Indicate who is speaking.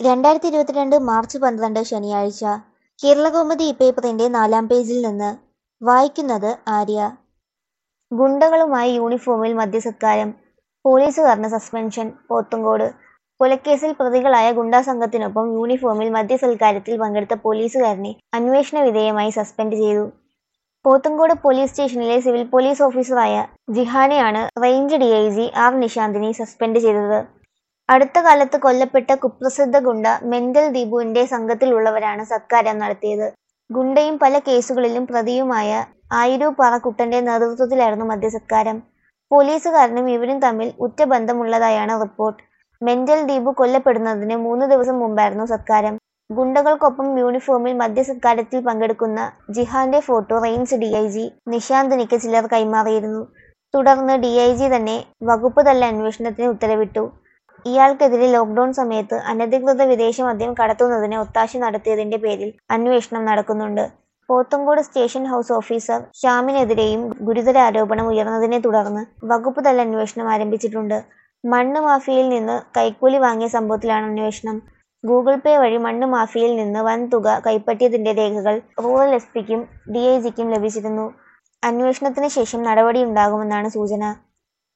Speaker 1: രണ്ടായിരത്തി ഇരുപത്തിരണ്ട് മാർച്ച് പന്ത്രണ്ട് ശനിയാഴ്ച കേരളകൗമുദി പേപ്പറിന്റെ നാലാം പേജിൽ നിന്ന് വായിക്കുന്നത് ആര്യ ഗുണ്ടകളുമായി യൂണിഫോമിൽ മദ്യസത്കാരം പോലീസുകാരന് സസ്പെൻഷൻ പോത്തങ്കോട് കൊലക്കേസിൽ പ്രതികളായ ഗുണ്ടാ സംഘത്തിനൊപ്പം യൂണിഫോമിൽ മദ്യസൽക്കാരത്തിൽ പങ്കെടുത്ത പോലീസുകാരനെ അന്വേഷണ വിധേയമായി സസ്പെൻഡ് ചെയ്തു പോത്തങ്കോട് പോലീസ് സ്റ്റേഷനിലെ സിവിൽ പോലീസ് ഓഫീസറായ ജിഹാനെയാണ് range D I G R നിശാന്തിനെ സസ്പെൻഡ് ചെയ്തത് അടുത്ത കാലത്ത് കൊല്ലപ്പെട്ട കുപ്രസിദ്ധ ഗുണ്ട മെന്റൽ ദീപുവിന്റെ സംഘത്തിലുള്ളവരാണ് സത്കാരം നടത്തിയത് ഗുണ്ടയും പല കേസുകളിലും പ്രതിയുമായ ആയിരൂപ്പാറ കുട്ടന്റെ നേതൃത്വത്തിലായിരുന്നു മദ്യസത്കാരം പോലീസുകാരനും ഇവരും തമ്മിൽ ഉറ്റ ബന്ധമുള്ളതായാണ് റിപ്പോർട്ട് മെന്റൽ ദീപു കൊല്ലപ്പെടുന്നതിന് മൂന്ന് ദിവസം മുമ്പായിരുന്നു സത്കാരം ഗുണ്ടകൾക്കൊപ്പം യൂണിഫോമിൽ മദ്യസത്കാരത്തിൽ പങ്കെടുക്കുന്ന ജിഹാന്റെ photo range D I G നിശാന്തിനിക്ക് ചിലർ കൈമാറിയിരുന്നു തുടർന്ന് ഡി ഐ ജി തന്നെ വകുപ്പ് തല അന്വേഷണത്തിന് ഉത്തരവിട്ടു ഇയാൾക്കെതിരെ ലോക്ക്ഡൌൺ സമയത്ത് അനധികൃത വിദേശ മദ്യം കടത്തുന്നതിന് ഒത്താശ നടത്തിയതിന്റെ പേരിൽ അന്വേഷണം നടക്കുന്നുണ്ട് പോത്തങ്കോട് സ്റ്റേഷൻ ഹൗസ് ഓഫീസർ ഷ്യാമിനെതിരെയും ഗുരുതര ആരോപണം ഉയർന്നതിനെ തുടർന്ന് വകുപ്പ് തല അന്വേഷണം ആരംഭിച്ചിട്ടുണ്ട് മണ്ണ് മാഫിയയിൽ നിന്ന് കൈക്കൂലി വാങ്ങിയ സംഭവത്തിലാണ് അന്വേഷണം ഗൂഗിൾ പേ വഴി മണ്ണ് മാഫിയയിൽ നിന്ന് വൻ തുക കൈപ്പറ്റിയതിന്റെ രേഖകൾ റൂറൽ എസ് പിക്കും ഡി ഐ ജിക്കും ലഭിച്ചിരുന്നു അന്വേഷണത്തിന് ശേഷം നടപടിയുണ്ടാകുമെന്നാണ് സൂചന